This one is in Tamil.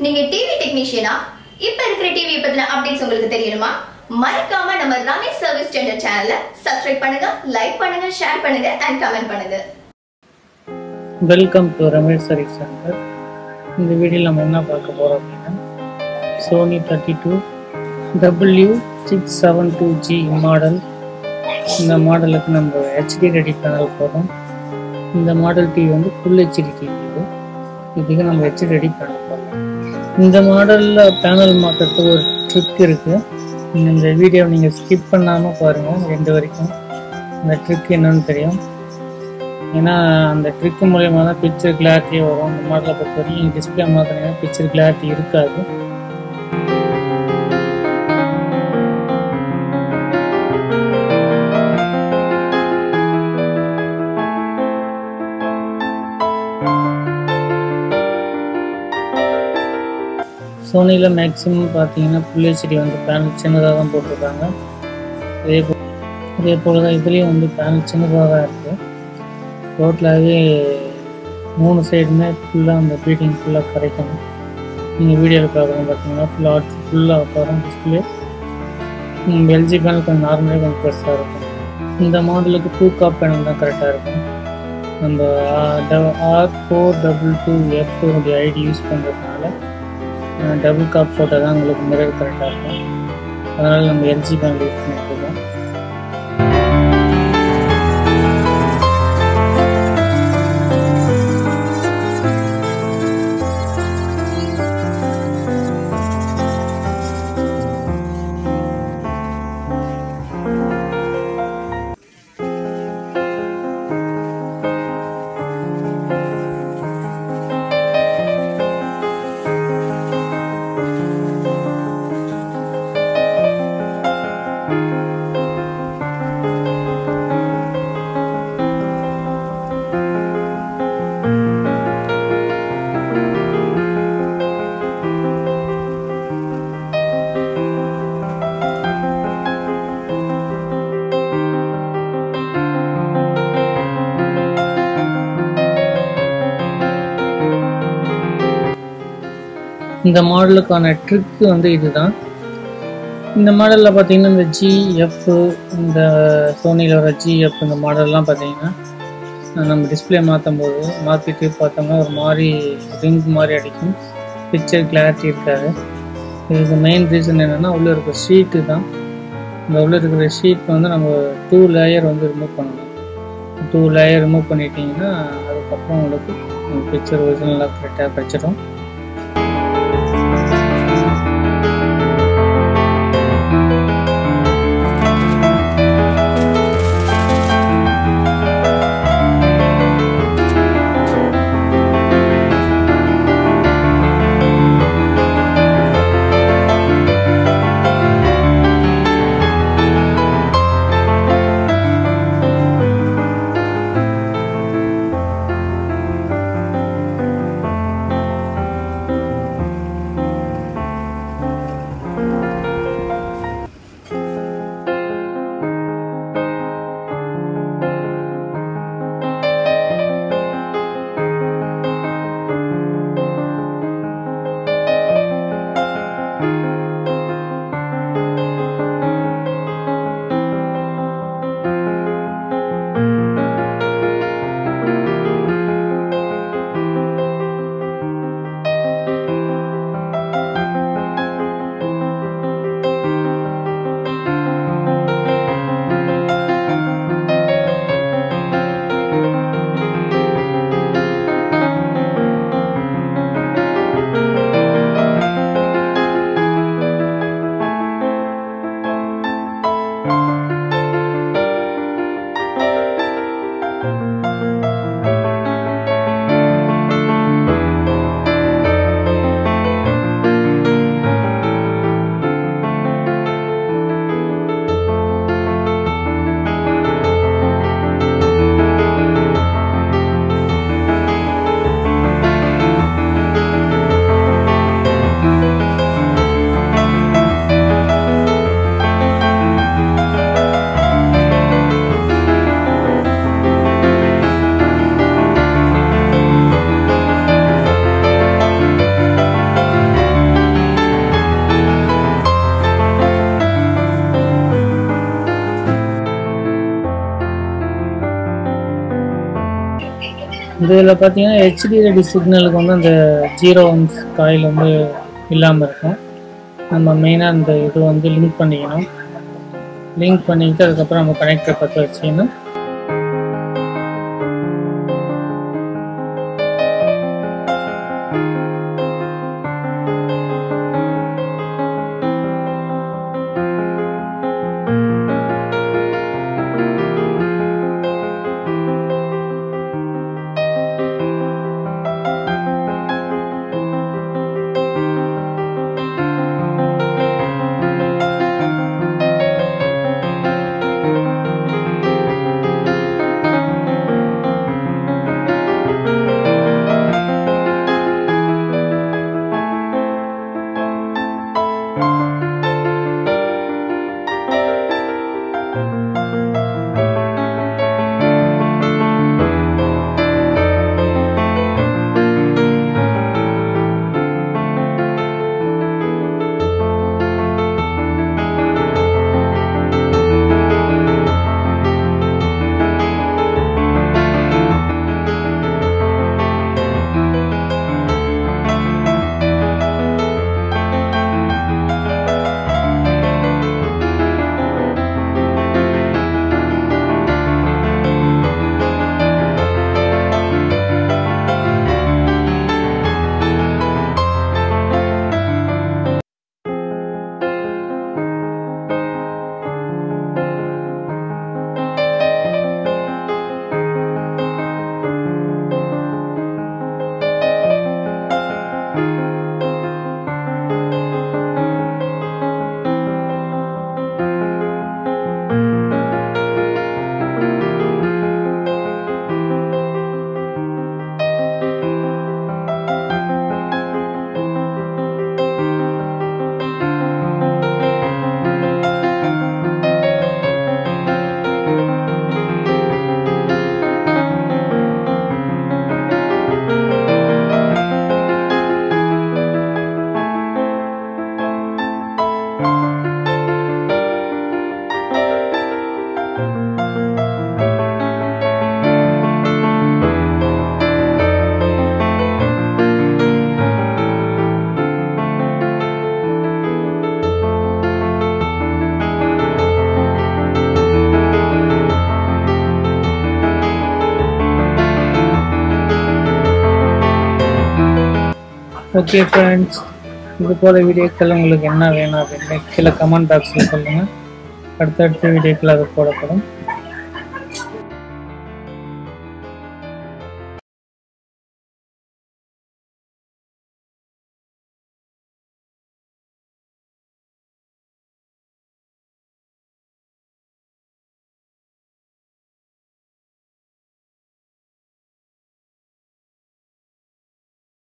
நீங்க டிவி டெக்னீஷியனா இப்ப இருக்கிற டிவி பத்தின அப்டேட்ஸ் உங்களுக்கு தெரியணுமா மறக்காம நம்ம ரமேஷ் சர்வீஸ் சென்டர் சேனலை சப்ஸ்கிரைப் பண்ணுங்க லைக் பண்ணுங்க ஷேர் பண்ணுங்க அண்ட் கமெண்ட் பண்ணுங்க welcome to Ramesh service centre இந்த வீடியோவில் நம்ம என்ன பார்க்க போகிறோம் அப்படின்னா Sony thirty two W six seven two G model இந்த மாடலுக்கு நம்ம ஹெச்டி ரெடி பேனல் போகிறோம் இந்த மாடல் டிவி வந்து ஃபுல் ஹெச்டி டிவி இது இதுக்கு நம்ம ஹெச்டி ரெடி பேனல் போடுறோம் இந்த மாடலில் பேனல் மாற்றுறதுக்கு ஒரு ட்ரிக் இருக்குது இந்த வீடியோ நீங்கள் ஸ்கிப் பண்ணாமல் பாருங்கள் ரெண்டு வரைக்கும் இந்த ட்ரிக் என்னன்னு தெரியும் ஏன்னா அந்த ட்ரிக் மூலயமா தான் பிக்சர் கிளாரிட்டி வரும் இந்த மாடலை பொறுத்த வரைக்கும் டிஸ்பிளே மாத்திரங்க பிக்சர் கிளாரிட்டி இருக்காது சோனியில் மேக்ஸிமம் பார்த்தீங்கன்னா ஃபுல் ஹெச்டி வந்து பேனல் சின்னதாக தான் போட்டிருக்காங்க அதே போ அதே போல் தான் இதுலேயும் வந்து பேனல் சின்னதாக தான் இருக்குது டோட்டலாகவே மூணு சைடுமே ஃபுல்லாக அந்த பீட்டிங் ஃபுல்லாக கிடைக்கணும் நீங்கள் வீடியோவில் பார்க்குறோம் பார்த்தீங்கன்னா ஃபுல்லாக ஃபுல்லாக உட்காரும் டிஸ்பிளே எல்ஜி பேனல் கொஞ்சம் நார்மலே கொஞ்சம் பெருசாக இருக்கும் இந்த மாடலுக்கு டூ காப் பேனல் தான் கரெக்டாக இருக்கும் நம்ம R four double two F உடைய ஐடி யூஸ் பண்ணுறதுனால டபுள் காப் போட்டால் தான் உங்களுக்கு மிரர் கரெக்டாக இருக்கும் அதனால் நம்ம எல்ஜி பேனல் யூஸ் பண்ணிட்டு இருக்கோம் இந்த மாடலுக்கான ட்ரிக்கு வந்து இதுதான் இந்த மாடலில் பார்த்தீங்கன்னா இந்த ஜிஎஃப் இந்த சோனியில் வர ஜிஎஃப் இந்த மாடல்லாம் பார்த்தீங்கன்னா நம்ம டிஸ்பிளே மாற்றும் போது மாற்றிட்டு பார்த்தோம்னா ஒரு மாதிரி ரிங் மாதிரி அடிக்கும் பிக்சர் கிளாரிட்டி இருக்காது இதுக்கு மெயின் ரீசன் என்னென்னா உள்ளே இருக்கிற ஷீட்டு தான் இந்த உள்ளே இருக்கிற ஷீட் வந்து நம்ம டூ லேயர் வந்து ரிமூவ் பண்ணணும் டூ லேயர் ரிமூவ் பண்ணிட்டீங்கன்னா அதுக்கப்புறம் உங்களுக்கு பிக்சர் ஒரிஜினலாக கரெக்டாக கிடச்சிடும் இந்த இதில் பார்த்தீங்கன்னா ஹெச்டிடி சிக்னலுக்கு வந்து அந்த ஜீரோ ஒன்ஸ் காயில் வந்து இல்லாமல் இருக்கும் நம்ம மெயினாக அந்த இது வந்து லிங்க் பண்ணிக்கணும் லிங்க் பண்ணிக்கிட்டு அதுக்கப்புறம் நம்ம கனெக்டர் பற்ற வச்சுக்கணும் ஓகே ஃப்ரெண்ட்ஸ் இது போல் வீடியோக்கள் உங்களுக்கு என்ன வேணும் அப்படின்னு கீழே கமெண்ட் பாக்ஸில் சொல்லுங்கள் அடுத்தடுத்த வீடியோக்கள் அது போடப்படும்